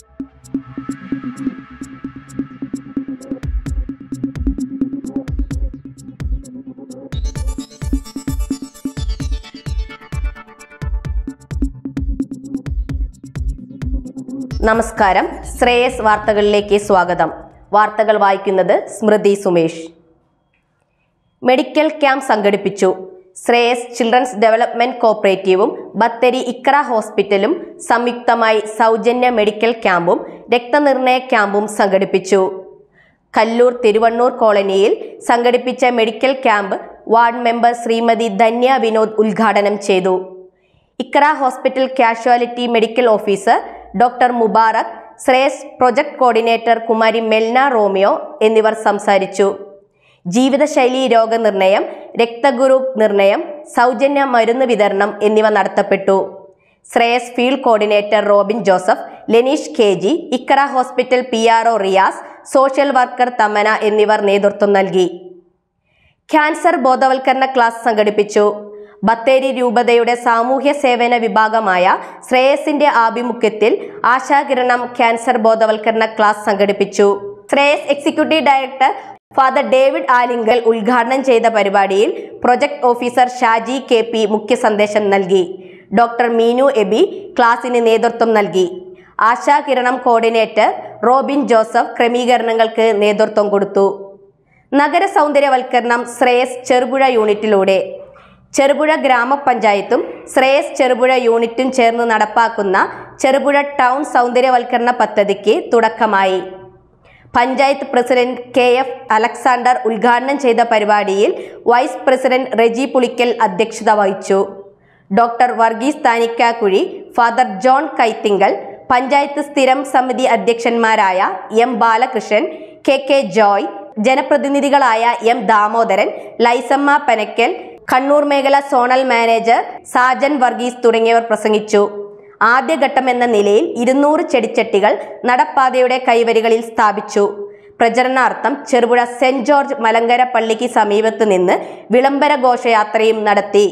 നമസ്കാരം ശ്രേയസ് വാർത്തകളിലേക്ക് സ്വാഗതം വാർത്തകൾ വായിക്കുന്നത് സ്മൃതി സുമേഷ് മെഡിക്കൽ ക്യാമ്പ് സംഘടിപ്പിച്ചു ശ്രേയസ് ചിൽഡ്രൻസ് ഡെവലപ്മെന്റ് കോപ്പറേറ്റീവും ബത്തേരി ഇക്ര ഹോസ്പിറ്റലും സംയുക്തമായി സൗജന്യ മെഡിക്കൽ ക്യാമ്പും രക്തനിർണയ ക്യാമ്പും സംഘടിപ്പിച്ചു കല്ലൂർ തിരുവണ്ണൂർ കോളനിയിൽ സംഘടിപ്പിച്ച medical camp ward member Srimathi Dhanya Vinod ഉദ്ഘാടനം ചെയ്തു Iqra hospital casualty medical officer doctor Mubarak Shreyas project coordinator Kumari Melna Romeo എന്നിവർ സംസാരിച്ചു ജീവിതശൈലി രോഗനിർണയം രക്തഗ്രൂപ്പ് നിർണയം സൗജന്യ മരുന്ന് വിതരണം എന്നിവ നടത്തപ്പെട്ടു Shreyas field coordinator Robin Joseph Lenish K G Iqra hospital P R O Riyas social worker Thamana എന്നിവർ നേതൃത്വം നൽകി ക്യാൻസർ ബോധവൽക്കരണ ക്ലാസ് സംഘടിപ്പിച്ചു ബത്തേരി രൂപതയുടെ സാമൂഹ്യ സേവന വിഭാഗമായ ശ്രേയസിന്റെ ആഭിമുഖ്യത്തിൽ ആശാകിരണം ക്യാൻസർ ബോധവൽക്കരണ ക്ലാസ് സംഘടിപ്പിച്ചു Shreyas executive director father David Alinkal ഉദ്ഘാടനം ചെയ്ത പരിപാടിയിൽ project officer Shaji K P മുഖ്യ സന്ദേശം നൽകി ഡോക്ടർ മീനു എബി ക്ലാസിന് നേതൃത്വം നൽകി ആശാകിരണം കോർഡിനേറ്റർ റോബിൻ ജോസഫ് ക്രമീകരണങ്ങൾക്ക് നേതൃത്വം കൊടുത്തു നഗര സൗന്ദര്യവൽക്കരണം ശ്രേയസ് ചെറുപുഴ യൂണിറ്റിലൂടെ ചെറുപുഴ ഗ്രാമപഞ്ചായത്തും ശ്രേയസ് ചെറുപുഴ യൂണിറ്റും ചേർന്ന് നടപ്പാക്കുന്ന ചെറുപുഴ ടൗൺ സൗന്ദര്യവൽക്കരണ പദ്ധതിക്ക് തുടക്കമായി panchayat president K F Alexander ഉദ്ഘാടനം ചെയ്ത പരിപാടിയിൽ വൈസ് പ്രസിഡന്റ് റെജി പുളിക്കൽ അധ്യക്ഷത വഹിച്ചു doctor Varghese Thanikkakuzhi father John Kaithinkal panchayat സ്ഥിരം സമിതി അധ്യക്ഷന്മാരായ M Balakrishnan K K Joy ജനപ്രതിനിധികളായ എം ദാമോദരൻ ലൈസമ്മ പനക്കൽ കണ്ണൂർ മേഖല സോണൽ മാനേജർ സാജൻ വർഗീസ് തുടങ്ങിയവർ പ്രസംഗിച്ചു ആദ്യഘട്ടം എന്ന നിലയിൽ ഇരുന്നൂറ് ചെടിച്ചട്ടികൾ നടപ്പാതയുടെ കൈവരികളിൽ സ്ഥാപിച്ചു പ്രചരണാർത്ഥം ചെറുപുഴ സെന്റ് ജോർജ് മലങ്കര പള്ളിക്ക് സമീപത്ത് നിന്ന് വിളംബര ഘോഷയാത്രയും നടത്തി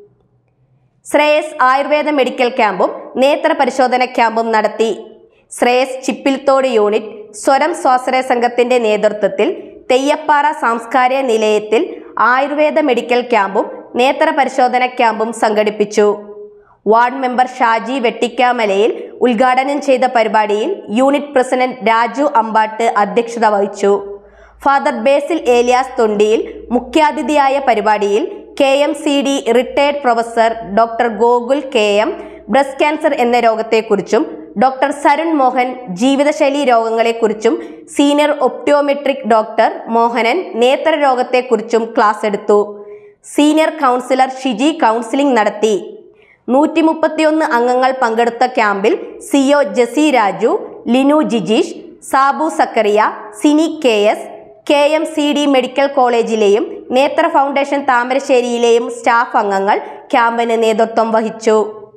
ശ്രേയസ് ആയുർവേദ മെഡിക്കൽ ക്യാമ്പും നേത്ര പരിശോധന ക്യാമ്പും നടത്തി ശ്രേയസ് ചിപ്പിൽത്തോട് യൂണിറ്റ് സ്വരം സ്വാശ്രയ സംഘത്തിന്റെ നേതൃത്വത്തിൽ തെയ്യപ്പാറ സാംസ്കാരിക നിലയത്തിൽ ആയുർവേദ മെഡിക്കൽ ക്യാമ്പും നേത്ര പരിശോധന ക്യാമ്പും സംഘടിപ്പിച്ചു വാർഡ് മെമ്പർ ഷാജി വെട്ടിക്കാമലയിൽ ഉദ്ഘാടനം ചെയ്ത പരിപാടിയിൽ യൂണിറ്റ് പ്രസിഡന്റ് രാജു അമ്പാട്ട് അധ്യക്ഷത വഹിച്ചു ഫാദർ ബേസിൽ ഏലിയാസ് തൊണ്ടിയിൽ മുഖ്യാതിഥിയായ പരിപാടിയിൽ K M C D retired professor doctor Gokul K M breast cancer എന്ന രോഗത്തെക്കുറിച്ചും ഡോക്ടർ സരുൺ മോഹൻ ജീവിതശൈലി രോഗങ്ങളെക്കുറിച്ചും സീനിയർ ഒപ്റ്റോമെട്രിക് ഡോക്ടർ മോഹനൻ നേത്രരോഗത്തെക്കുറിച്ചും ക്ലാസ് എടുത്തു സീനിയർ കൗൺസിലർ ഷിജി കൗൺസിലിംഗ് നടത്തി നൂറ്റി മുപ്പത്തിയൊന്ന് അംഗങ്ങൾ പങ്കെടുത്ത ക്യാമ്പിൽ CO Jessy Raju Linu Jijeesh Sabu Sakkariya Sini K S K M C D medical കോളേജിലെയും നേത്ര ഫൗണ്ടേഷൻ താമരശ്ശേരിയിലെയും സ്റ്റാഫ് അംഗങ്ങൾ ക്യാമ്പിന് നേതൃത്വം വഹിച്ചു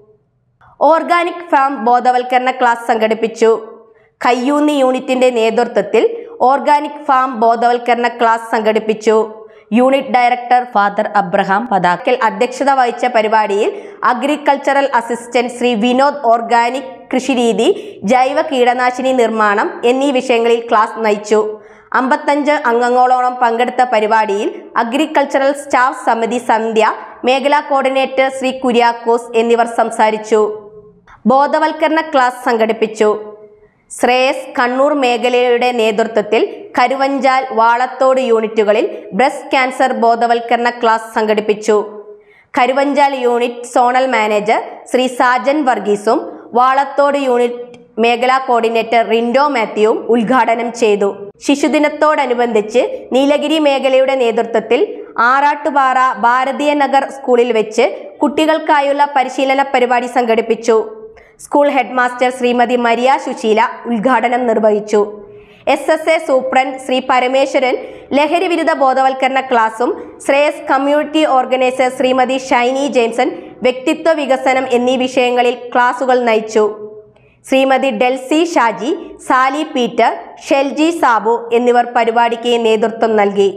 ഓർഗാനിക് ഫാം ബോധവൽക്കരണ ക്ലാസ് സംഘടിപ്പിച്ചു കയ്യൂന്നി യൂണിറ്റിന്റെ നേതൃത്വത്തിൽ ഓർഗാനിക് ഫാം ബോധവൽക്കരണ ക്ലാസ് സംഘടിപ്പിച്ചു unit director father Abraham Pathakkal അധ്യക്ഷത വഹിച്ച പരിപാടിയിൽ agricultural assistant Shri Vinod organic കൃഷിരീതി ജൈവ കീടനാശിനി നിർമ്മാണം എന്നീ വിഷയങ്ങളിൽ ക്ലാസ് നയിച്ചു അമ്പത്തഞ്ച് അംഗങ്ങളോളം പങ്കെടുത്ത പരിപാടിയിൽ അഗ്രികൾച്ചറൽ സ്റ്റാഫ് സമിതി സന്ധ്യ മേഖലാ കോർഡിനേറ്റർ ശ്രീ കുര്യാക്കോസ് എന്നിവർ സംസാരിച്ചു ബോധവൽക്കരണ ക്ലാസ് സംഘടിപ്പിച്ചു ശ്രേയസ് കണ്ണൂർ മേഖലയുടെ നേതൃത്വത്തിൽ കരുവഞ്ചാൽ വാളത്തോട് യൂണിറ്റുകളിൽ ബ്രസ്റ്റ് ക്യാൻസർ ബോധവൽക്കരണ ക്ലാസ് സംഘടിപ്പിച്ചു Karuvanchal unit zonal manager Shri Sajan വർഗീസും വാളത്തോട് യൂണിറ്റ് മേഖലാ കോർഡിനേറ്റർ റിൻഡോ മാത്യുവും ഉദ്ഘാടനം ചെയ്തു ശിശുദിനത്തോടനുബന്ധിച്ച് നീലഗിരി മേഖലയുടെ നേതൃത്വത്തിൽ ആറാട്ടുപാറ ഭാരതീയ നഗർ സ്കൂളിൽ വെച്ച് കുട്ടികൾക്കായുള്ള പരിശീലന പരിപാടി സംഘടിപ്പിച്ചു school headmaster Srimathi Maria Susheela ഉദ്ഘാടനം നിർവഹിച്ചു S S A superintendent Shri Parameswaran ലഹരി വിരുദ്ധ ബോധവൽക്കരണ ക്ലാസും Shreyas community organiser Srimathi Shiny Jameson വ്യക്തിത്വ വികസനം എന്നീ വിഷയങ്ങളിൽ ക്ലാസുകൾ നയിച്ചു ശ്രീമതി ഡെൽസി ഷാജി സാലി പീറ്റർ ഷെൽജി സാബു എന്നിവർ പരിപാടിക്ക് നേതൃത്വം നൽകി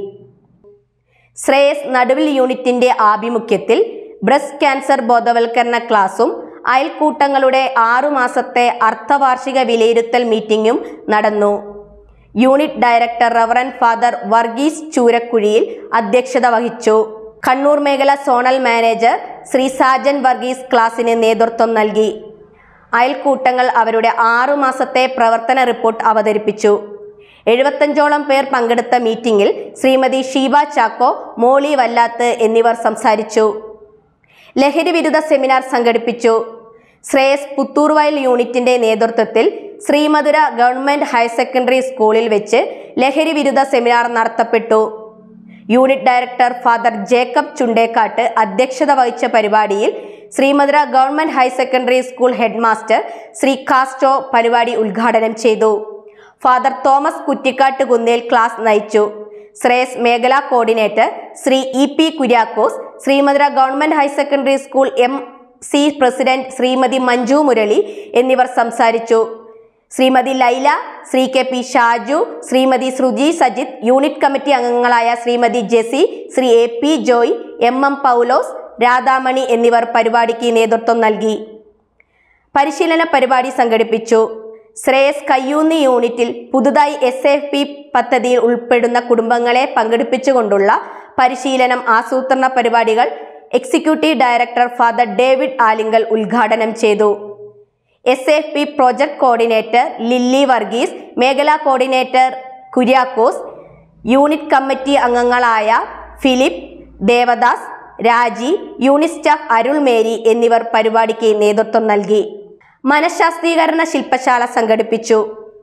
ശ്രേയസ് നടുവിൽ യൂണിറ്റിന്റെ ആഭിമുഖ്യത്തിൽ ബ്രസ്റ്റ് ക്യാൻസർ ബോധവൽക്കരണ ക്ലാസും അയൽക്കൂട്ടങ്ങളുടെ ആറുമാസത്തെ അർദ്ധവാർഷിക വിലയിരുത്തൽ മീറ്റിംഗും നടന്നു unit director reverend father Varghese Choorakuzhiyil അധ്യക്ഷത വഹിച്ചു കണ്ണൂർ മേഖല സോണൽ മാനേജർ ശ്രീ സാജൻ വർഗീസ് ക്ലാസിന് നേതൃത്വം നൽകി അയൽക്കൂട്ടങ്ങൾ അവരുടെ ആറുമാസത്തെ പ്രവർത്തന റിപ്പോർട്ട് അവതരിപ്പിച്ചു എഴുപത്തഞ്ചോളം പേർ പങ്കെടുത്ത മീറ്റിംഗിൽ ശ്രീമതി ഷീബ ചാക്കോ മോളി വല്ലാത്ത് എന്നിവർ സംസാരിച്ചു ലഹരി വിരുദ്ധ സെമിനാർ സംഘടിപ്പിച്ചു ശ്രേയസ് പുത്തൂർവയൽ യൂണിറ്റിന്റെ നേതൃത്വത്തിൽ ശ്രീമധുര ഗവൺമെന്റ് ഹയർ സെക്കൻഡറി സ്കൂളിൽ വെച്ച് ലഹരി വിരുദ്ധ സെമിനാർ നടത്തപ്പെട്ടു unit director father Jacob Chundekattu അധ്യക്ഷത വഹിച്ച പരിപാടിയിൽ Srimadhura government higher secondary school head master Shri Casto പരിപാടി ഉദ്ഘാടനം ചെയ്തു father Thomas Kuttikattu Kunnel class നയിച്ചു ശ്രേയസ് മേഖലാ coordinator Shri E P Kuriakose Srimadhura government higher secondary school M C president Srimathi Manju Murali എന്നിവർ സംസാരിച്ചു Srimathi Laila Shri K P Shaju Srimathi Sruchi Sajith unit committee അംഗങ്ങളായ Srimathi Jessy Shri A P Joy M M Paulose Radhamani എന്നിവർ പരിപാടിക്ക് നേതൃത്വം നൽകി പരിശീലന പരിപാടി സംഘടിപ്പിച്ചു ശ്രേയസ് കയ്യൂന്നി യൂണിറ്റിൽ പുതുതായി എസ് എഫ് പി പദ്ധതിയിൽ ഉൾപ്പെടുന്ന കുടുംബങ്ങളെ പങ്കെടുപ്പിച്ചുകൊണ്ടുള്ള പരിശീലനം ആസൂത്രണ പരിപാടികൾ executive director father David Alinkal ഉദ്ഘാടനം ചെയ്തു S F P project coordinator Lilly Varghese മേഖലാ കോർഡിനേറ്റർ കുര്യാക്കോസ് യൂണിറ്റ് കമ്മിറ്റി അംഗങ്ങളായ Philip Devadas Raji unit staff അരുൾ മേരി എന്നിവർ പരിപാടിക്ക് നേതൃത്വം നൽകി മനഃശാസ്ത്രീകരണ ശില്പശാല സംഘടിപ്പിച്ചു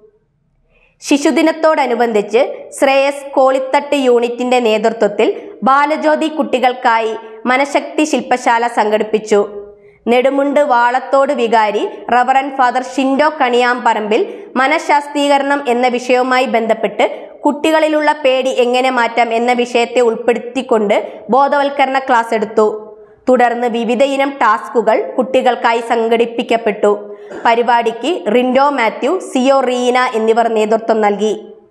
ശിശുദിനത്തോടനുബന്ധിച്ച് ശ്രേയസ് കോളിത്തട്ട് യൂണിറ്റിന്റെ നേതൃത്വത്തിൽ ബാലജ്യോതി കുട്ടികൾക്കായി മനഃശക്തി ശില്പശാല സംഘടിപ്പിച്ചു നെടുമുണ്ട് വാളത്തോട് വികാരി റവറൻ ഫാദർ ഷിൻഡോ കണിയാമ്പറമ്പിൽ മനഃശാസ്ത്രീകരണം എന്ന വിഷയവുമായി ബന്ധപ്പെട്ട് കുട്ടികളിലുള്ള പേടി എങ്ങനെ മാറ്റാം എന്ന വിഷയത്തെ ഉൾപ്പെടുത്തിക്കൊണ്ട് ബോധവൽക്കരണ ക്ലാസ് എടുത്തു തുടർന്ന് വിവിധയിനം ടാസ്കുകൾ കുട്ടികൾക്കായി സംഘടിപ്പിക്കപ്പെട്ടു പരിപാടിക്ക് റിൻഡോ മാത്യു സിയോ റീന എന്നിവർ നേതൃത്വം നൽകി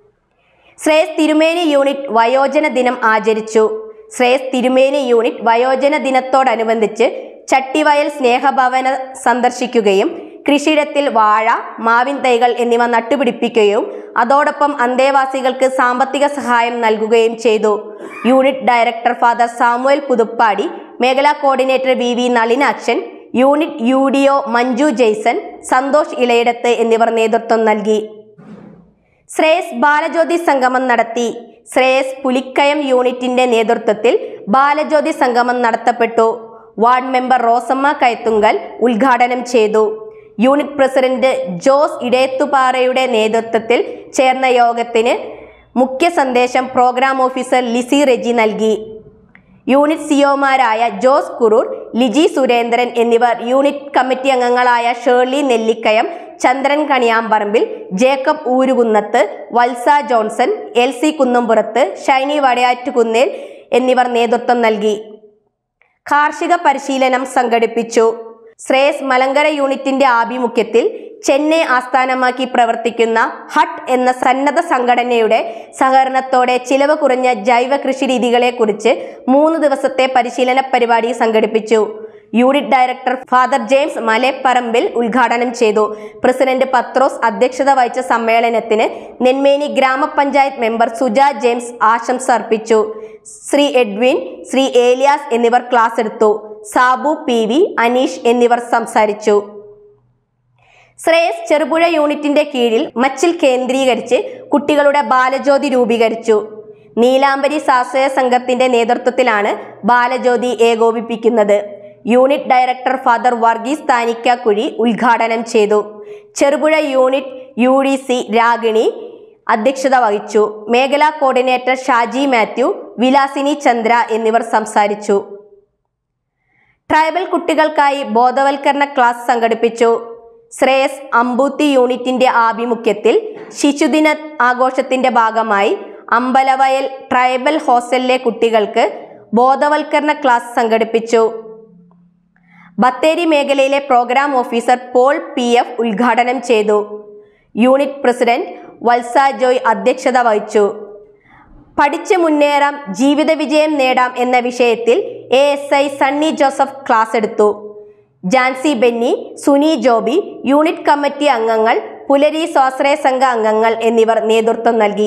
ശ്രേയസ് തിരുമേനി യൂണിറ്റ് വയോജന ദിനം ആചരിച്ചു ശ്രേയസ് തിരുമേനി യൂണിറ്റ് വയോജന ദിനത്തോടനുബന്ധിച്ച് ചട്ടിവയൽ സ്നേഹഭവന സന്ദർശിക്കുകയും കൃഷിയിടത്തിൽ വാഴ മാവിൻ തൈകൾ എന്നിവ നട്ടുപിടിപ്പിക്കുകയും അതോടൊപ്പം അന്തേവാസികൾക്ക് സാമ്പത്തിക സഹായം നൽകുകയും ചെയ്തു unit director father Samuel Puthuppady മേഖലാ coordinator V V Nalinakshan unit U D O Manju Jason Santhosh Elayidath എന്നിവർ നേതൃത്വം നൽകി ശ്രേയസ് ബാലജ്യോതി സംഗമം നടത്തി ശ്രേയസ് പുലിക്കയം യൂണിറ്റിന്റെ നേതൃത്വത്തിൽ ബാലജ്യോതി സംഗമം നടത്തപ്പെട്ടു വാർഡ് മെമ്പർ റോസമ്മ കയത്തുങ്കൽ ഉദ്ഘാടനം ചെയ്തു യൂണിറ്റ് പ്രസിഡന്റ് ജോസ് ഇടയത്തുപാറയുടെ നേതൃത്വത്തിൽ ചേർന്ന യോഗത്തിന് മുഖ്യ സന്ദേശം പ്രോഗ്രാം ഓഫീസർ ലിസി റെജി നൽകി യൂണിറ്റ് സിഒമാരായ ജോസ് കുറൂർ ലിജി സുരേന്ദ്രൻ എന്നിവർ യൂണിറ്റ് കമ്മിറ്റി അംഗങ്ങളായ Shirley Nellikkayam Chandran Kaniyamparambil Jacob Oorukunnath Valsa Johnson L C Kunnampurath Shiny Vadayattukunnel എന്നിവർ നേതൃത്വം നൽകി കാർഷിക പരിശീലനം സംഘടിപ്പിച്ചു ശ്രേയസ് മലങ്കര യൂണിറ്റിന്റെ ആഭിമുഖ്യത്തിൽ ചെന്നൈ ആസ്ഥാനമാക്കി പ്രവർത്തിക്കുന്ന ഹട്ട് എന്ന സന്നദ്ധ സംഘടനയുടെ സഹകരണത്തോടെ ചിലവ് കുറഞ്ഞ ജൈവ കൃഷി രീതികളെക്കുറിച്ച് മൂന്ന് ദിവസത്തെ പരിശീലന പരിപാടി സംഘടിപ്പിച്ചു unit director father James Maleparambil ഉദ്ഘാടനം ചെയ്തു പ്രസിഡന്റ് പത്രോസ് അധ്യക്ഷത വഹിച്ച സമ്മേളനത്തിന് നെന്മേനി ഗ്രാമപഞ്ചായത്ത് മെമ്പർ സുജ ജെയിംസ് ആശംസ അർപ്പിച്ചു ശ്രീ എഡ്വിൻ ശ്രീ ഏലിയാസ് എന്നിവർ ക്ലാസ് എടുത്തു സാബു പി വി അനീഷ് എന്നിവർ സംസാരിച്ചു ശ്രേയസ് ചെറുപുഴ യൂണിറ്റിന്റെ കീഴിൽ മച്ചിൽ കേന്ദ്രീകരിച്ച് കുട്ടികളുടെ ബാലജ്യോതി രൂപീകരിച്ചു നീലാംബരി സാശ്രയ സംഘത്തിന്റെ നേതൃത്വത്തിലാണ് ബാലജ്യോതി ഏകോപിപ്പിക്കുന്നത് unit director father Varghese Thanikkakuzhi ഉദ്ഘാടനം ചെയ്തു Cherupuzha unit U D C Ragini അധ്യക്ഷത വഹിച്ചു മേഖലാ കോർഡിനേറ്റർ ഷാജി മാത്യു വിലാസിനി ചന്ദ്ര എന്നിവർ സംസാരിച്ചു ട്രൈബൽ കുട്ടികൾക്കായി ബോധവൽക്കരണ ക്ലാസ് സംഘടിപ്പിച്ചു ശ്രേയസ് അമ്പൂത്തി യൂണിറ്റിന്റെ ആഭിമുഖ്യത്തിൽ ശിശുദിന ആഘോഷത്തിന്റെ ഭാഗമായി അമ്പലവയൽ ട്രൈബൽ ഹോസ്റ്റലിലെ കുട്ടികൾക്ക് ബോധവൽക്കരണ ക്ലാസ് സംഘടിപ്പിച്ചു ബത്തേരി മേഖലയിലെ programme officer Paul P F ഉദ്ഘാടനം ചെയ്തു യൂണിറ്റ് പ്രസിഡന്റ് വത്സ ജോയ് അധ്യക്ഷത വഹിച്ചു പഠിച്ചു മുന്നേറാം ജീവിത വിജയം നേടാം എന്ന വിഷയത്തിൽ A S I Sunny Joseph class എടുത്തു ജാൻസി ബെന്നി സുനി ജോബി യൂണിറ്റ് കമ്മിറ്റി അംഗങ്ങൾ പുലരി സ്വാശ്രയ സംഘ അംഗങ്ങൾ എന്നിവർ നേതൃത്വം നൽകി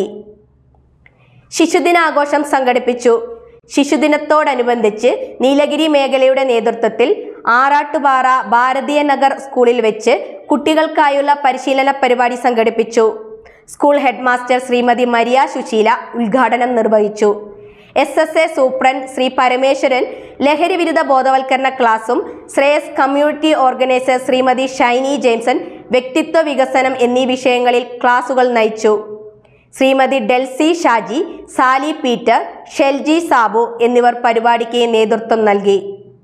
ശിശുദിനാഘോഷം സംഘടിപ്പിച്ചു ശിശുദിനത്തോടനുബന്ധിച്ച് നീലഗിരി മേഖലയുടെ നേതൃത്വത്തിൽ ആറാട്ടുപാറ ഭാരതീയ നഗർ സ്കൂളിൽ വെച്ച് കുട്ടികൾക്കായുള്ള പരിശീലന പരിപാടി സംഘടിപ്പിച്ചു school headmaster Srimathi Maria Susheela ഉദ്ഘാടനം നിർവഹിച്ചു S S A superintendent Shri Parameswaran ലഹരി വിരുദ്ധ ബോധവൽക്കരണ ക്ലാസും Shreyas community organiser Srimathi Shiny Jameson വ്യക്തിത്വ വികസനം എന്നീ വിഷയങ്ങളിൽ ക്ലാസുകൾ നയിച്ചു ശ്രീമതി ഡെൽസി ഷാജി സാലി പീറ്റർ ഷെൽജി സാബു എന്നിവർ പരിപാടിക്ക് നേതൃത്വം നൽകി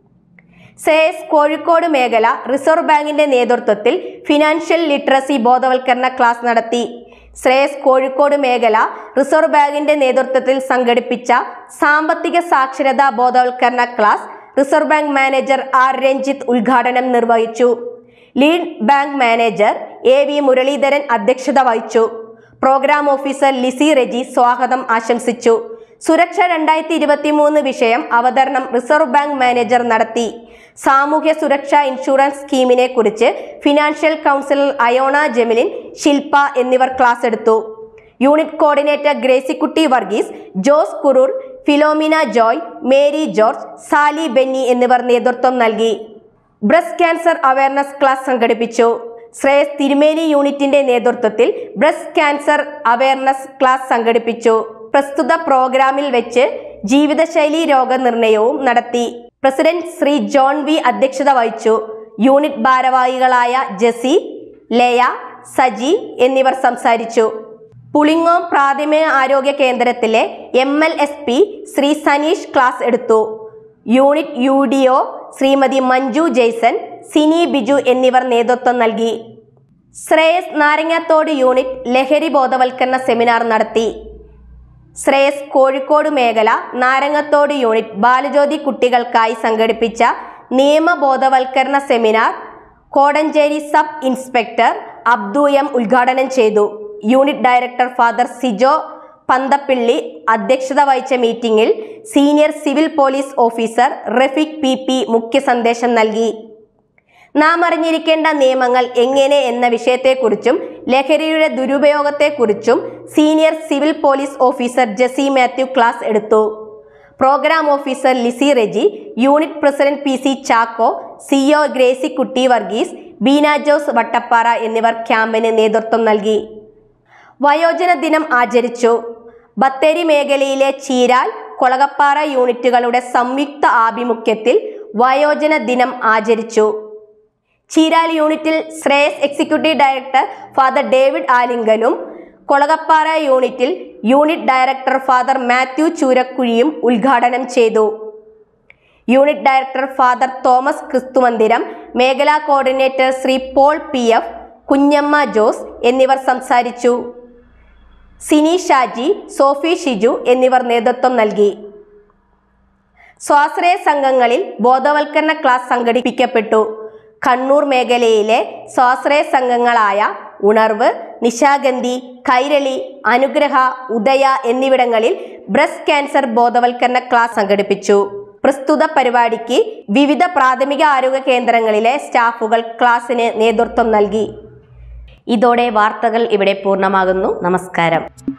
സേസ് കോഴിക്കോട് മേഖല റിസർവ് ബാങ്കിന്റെ നേതൃത്വത്തിൽ ഫിനാൻഷ്യൽ ലിറ്ററസി ബോധവൽക്കരണ ക്ലാസ് നടത്തി ശ്രേയസ് കോഴിക്കോട് മേഖല റിസർവ് ബാങ്കിന്റെ നേതൃത്വത്തിൽ സംഘടിപ്പിച്ച സാമ്പത്തിക സാക്ഷരതാ ബോധവൽക്കരണ class reserve bank manager R Ranjith ഉദ്ഘാടനം നിർവഹിച്ചു lead bank manager A V Muralidharan അധ്യക്ഷത വഹിച്ചു പ്രോഗ്രാം ഓഫീസർ ലിസി റെജി സ്വാഗതം ആശംസിച്ചു സുരക്ഷ രണ്ടായിരത്തി ഇരുപത്തി മൂന്ന് വിഷയം അവതരണം റിസർവ് ബാങ്ക് മാനേജർ നടത്തി സാമൂഹ്യ സുരക്ഷാ ഇൻഷുറൻസ് സ്കീമിനെ കുറിച്ച് ഫിനാൻഷ്യൽ കൗൺസിലർ അയോണ ജെമിലിൻ ശില്പ എന്നിവർ ക്ലാസ് എടുത്തു unit coordinator Gracykutty Varghese Jose Kurur Philomena Joy Mary George Sally Benny എന്നിവർ നേതൃത്വം നൽകി ബ്രസ്റ്റ് ക്യാൻസർ അവയർനെസ് ക്ലാസ് സംഘടിപ്പിച്ചു ശ്രേയസ് തിരുമേനി യൂണിറ്റിന്റെ നേതൃത്വത്തിൽ ബ്രസ്റ്റ് ക്യാൻസർ അവയർനെസ് ക്ലാസ് സംഘടിപ്പിച്ചു പ്രസ്തുത പ്രോഗ്രാമിൽ വെച്ച് ജീവിതശൈലി രോഗനിർണയവും നടത്തി പ്രസിഡന്റ് ശ്രീ ജോൺ വി അധ്യക്ഷത വഹിച്ചു യൂണിറ്റ് ഭാരവാഹികളായ ജസി ലയ സജി എന്നിവർ സംസാരിച്ചു പുളിങ്ങോം പ്രാഥമിക ആരോഗ്യ കേന്ദ്രത്തിലെ M L S P Shri Saneesh class എടുത്തു unit U D O Shrimati Manju Jaison Sini Biju എന്നിവർ നേതൃത്വം നൽകി ശ്രേയസ് നാരങ്ങാത്തോട് യൂണിറ്റ് ലഹരി ബോധവൽക്കരണ സെമിനാർ നടത്തി ശ്രേയസ് കോഴിക്കോട് മേഖല നാരങ്ങത്തോട് യൂണിറ്റ് ബാലജ്യോതി കുട്ടികൾക്കായി സംഘടിപ്പിച്ച നിയമബോധവൽക്കരണ seminar Kodanchery sub inspector Abdu M ഉദ്ഘാടനം ചെയ്തു unit director father Sijo Panthappilly അധ്യക്ഷത വഹിച്ച മീറ്റിംഗിൽ senior civil police officer Rafeeq P P മുഖ്യ സന്ദേശം നൽകി നാം അറിഞ്ഞിരിക്കേണ്ട നിയമങ്ങൾ എങ്ങനെ എന്ന വിഷയത്തെക്കുറിച്ചും ലഹരിയുടെ ദുരുപയോഗത്തെക്കുറിച്ചും senior civil police officer Jessy Mathew class എടുത്തു programme officer Lissy Reji unit president P C Chacko CO Gracy Kutty Varghese Beena Jose Vattappara എന്നിവർ ക്യാമ്പിന് നേതൃത്വം നൽകി വയോജന ദിനം ആചരിച്ചു ബത്തേരി മേഖലയിലെ ചീരാൽ കൊളകപ്പാറ യൂണിറ്റുകളുടെ സംയുക്ത ആഭിമുഖ്യത്തിൽ വയോജന ദിനം ആചരിച്ചു ചീരാൽ യൂണിറ്റിൽ Shreyas executive director father David ആലിങ്കലും കൊളകപ്പാറ യൂണിറ്റിൽ യൂണിറ്റ് ഡയറക്ടർ ഫാദർ മാത്യു ചൂരക്കുഴിയും ഉദ്ഘാടനം ചെയ്തു unit director father Thomas Kristhumandiram മേഖലാ coordinator Shri Paul P F Kunjamma Jose എന്നിവർ സംസാരിച്ചു സിനി ഷാജി സോഫി ഷിജു എന്നിവർ നേതൃത്വം നൽകി സ്വാശ്രയ സംഘങ്ങളിൽ ബോധവൽക്കരണ ക്ലാസ് സംഘടിപ്പിക്കപ്പെട്ടു കണ്ണൂർ മേഖലയിലെ സ്വാശ്രയ സംഘങ്ങളായ ഉണർവ് നിശാഗന്ധി കൈരളി അനുഗ്രഹ ഉദയ എന്നിവിടങ്ങളിൽ ബ്രസ്റ്റ് ക്യാൻസർ ബോധവൽക്കരണ ക്ലാസ് സംഘടിപ്പിച്ചു പ്രസ്തുത പരിപാടിക്ക് വിവിധ പ്രാഥമിക ആരോഗ്യ കേന്ദ്രങ്ങളിലെ സ്റ്റാഫുകൾ ക്ലാസ്സിന് നേതൃത്വം നൽകി ഇതോടെ വാർത്തകൾ ഇവിടെ പൂർണ്ണമാകുന്നു നമസ്കാരം